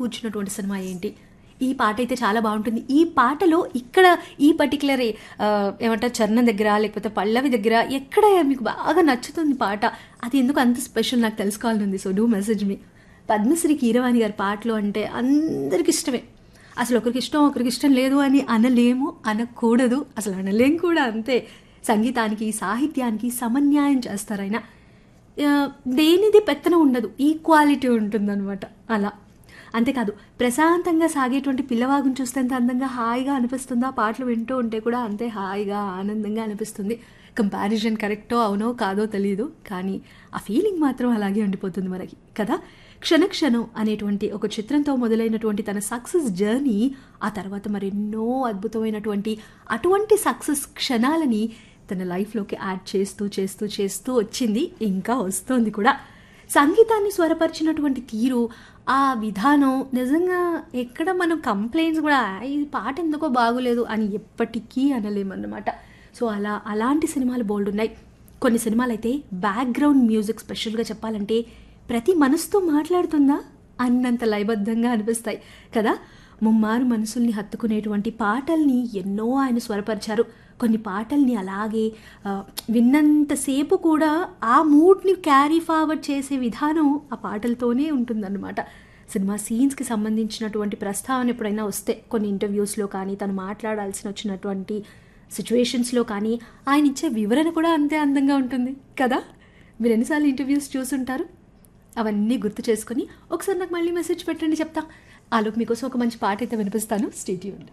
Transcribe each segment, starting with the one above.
కూర్చున్నటువంటి సినిమా ఏంటి ఈ పాట అయితే చాలా బాగుంటుంది ఈ పాటలో ఇక్కడ ఈ పర్టికులర్ ఏమంటారు చరణం దగ్గర లేకపోతే పల్లవి దగ్గర ఎక్కడ మీకు బాగా నచ్చుతుంది పాట అది ఎందుకు అంత స్పెషల్ నాకు తెలుసుకోవాలని ఉంది so do message me Padmashri Keeravani గారి పాటలు అంటే అందరికి ఇష్టమే అసలు ఒకరికి ఇష్టం ఒకరికి ఇష్టం లేదు అని అనలేము అనకూడదు అసలు అనలేం కూడా అంతే సంగీతానికి సాహిత్యానికి సమన్యాయం చేస్తారు ఆయన ఆ, దేనిది పెత్తనం ఉండదు ఈక్వాలిటీ ఉంటుందన్నమాట అలా అంతేకాదు ప్రశాంతంగా సాగేటువంటి పిల్లవాగుని చూస్తే ఎంత అందంగా హాయిగా అనిపిస్తుందో ఆ పాటలు వింటూ ఉంటే కూడా అంతే హాయిగా ఆనందంగా అనిపిస్తుంది కంపారిజన్ కరెక్టో అవునో కాదో తెలియదు కానీ ఆ ఫీలింగ్ మాత్రం అలాగే ఉండిపోతుంది మనకి కదా క్షణక్షణం అనేటువంటి ఒక చిత్రంతో మొదలైనటువంటి తన సక్సెస్ జర్నీ ఆ తర్వాత మరెన్నో అద్భుతమైనటువంటి అటువంటి సక్సెస్ క్షణాలని తన లైఫ్లోకి యాడ్ చేస్తూ చేస్తూ చేస్తూ వచ్చింది ఇంకా వస్తోంది కూడా సంగీతాన్ని స్వరపరిచినటువంటి తీరు ఆ విధానం నిజంగా ఎక్కడ మనం కంప్లైంట్స్ కూడా "ఆ, ఈ పాట ఎందుకో బాగోలేదు అని ఎప్పటికీ అనలేమన్నమాట సో అలా అలాంటి సినిమాలు బోల్డ్ ఉన్నాయి కొన్ని సినిమాలు అయితే బ్యాక్గ్రౌండ్ మ్యూజిక్ స్పెషల్గా చెప్పాలంటే ప్రతి మనసుతో మాట్లాడుతుందా అన్నంత లయబద్ధంగా అనిపిస్తాయి కదా ముమ్మారు మనసుల్ని హత్తుకునేటువంటి పాటల్ని ఎన్నో ఆయన స్వరపరిచారు కొన్ని పాటల్ని అలాగే ఆ, విన్నంతసేపు కూడా ఆ మూడ్ని క్యారీ ఫార్వర్డ్ చేసే విధానం ఆ పాటలతోనే ఉంటుందన్నమాట సినిమా సీన్స్కి సంబంధించినటువంటి ప్రస్తావన ఎప్పుడైనా వస్తే కొన్ని ఇంటర్వ్యూస్లో కానీ తను మాట్లాడాల్సిన వచ్చినటువంటి సిచ్యువేషన్స్లో కానీ ఆయన ఇచ్చే వివరణ కూడా అంతే అందంగా ఉంటుంది కదా మీరు ఎన్నిసార్లు ఇంటర్వ్యూస్ చూసుంటారు అవన్నీ గుర్తు చేసుకొని ఒకసారి నాకు మళ్ళీ మెసేజ్ పెట్టండి చెప్తా ఆలోపు మీకోసం ఒక మంచి పాట అయితే వినిపిస్తాను స్టేట్యూన్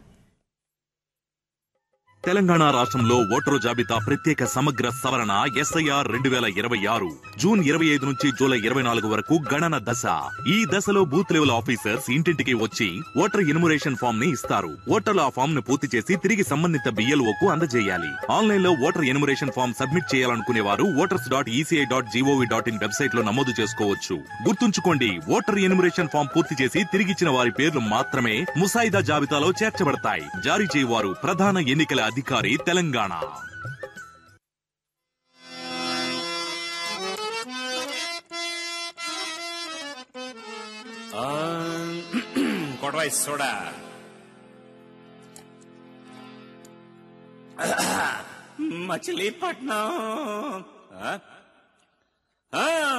తెలంగాణ రాష్ట్రంలో ఓటరు జాబితా ప్రత్యేక సమగ్ర సవరణ ఎస్ఐఆర్ రెండు వేల ఇరవై ఆరు జూన్ ఇరవై ఐదు నుంచి జూలై ఇరవై నాలుగు వరకు గణన దశ ఈ దశలో బూత్ లెవెల్ ఆఫీసర్స్ ఇంటింటికి వచ్చి ఓటర్ ఇన్మురేషన్ ఫామ్ ని ఇస్తారు ఓటర్లు ఆ ఫామ్ ను పూర్తి చేసి తిరిగి సంబంధిత బిఎల్ఓ కు అందజేయాలి ఆన్లైన్ లో ఓటర్ ఇన్మురేషన్ ఫామ్ సబ్మిట్ చేయాలనుకునే వారు voters dot ECI dot GOV dot in website లో నమోదు చేసుకోవచ్చు గుర్తుంచుకోండి ఓటర్ ఇన్మురేషన్ ఫామ్ పూర్తి చేసి తిరిగిచ్చిన వారి పేర్లు మాత్రమే ముసాయిదా జాబితాలో చేర్చబడతాయి జారీ చేయవారు ప్రధాన ఎన్నికల అధికారి తెలంగాణ కొడవై సోడా మచిలీపట్నం ఆ? ఆ,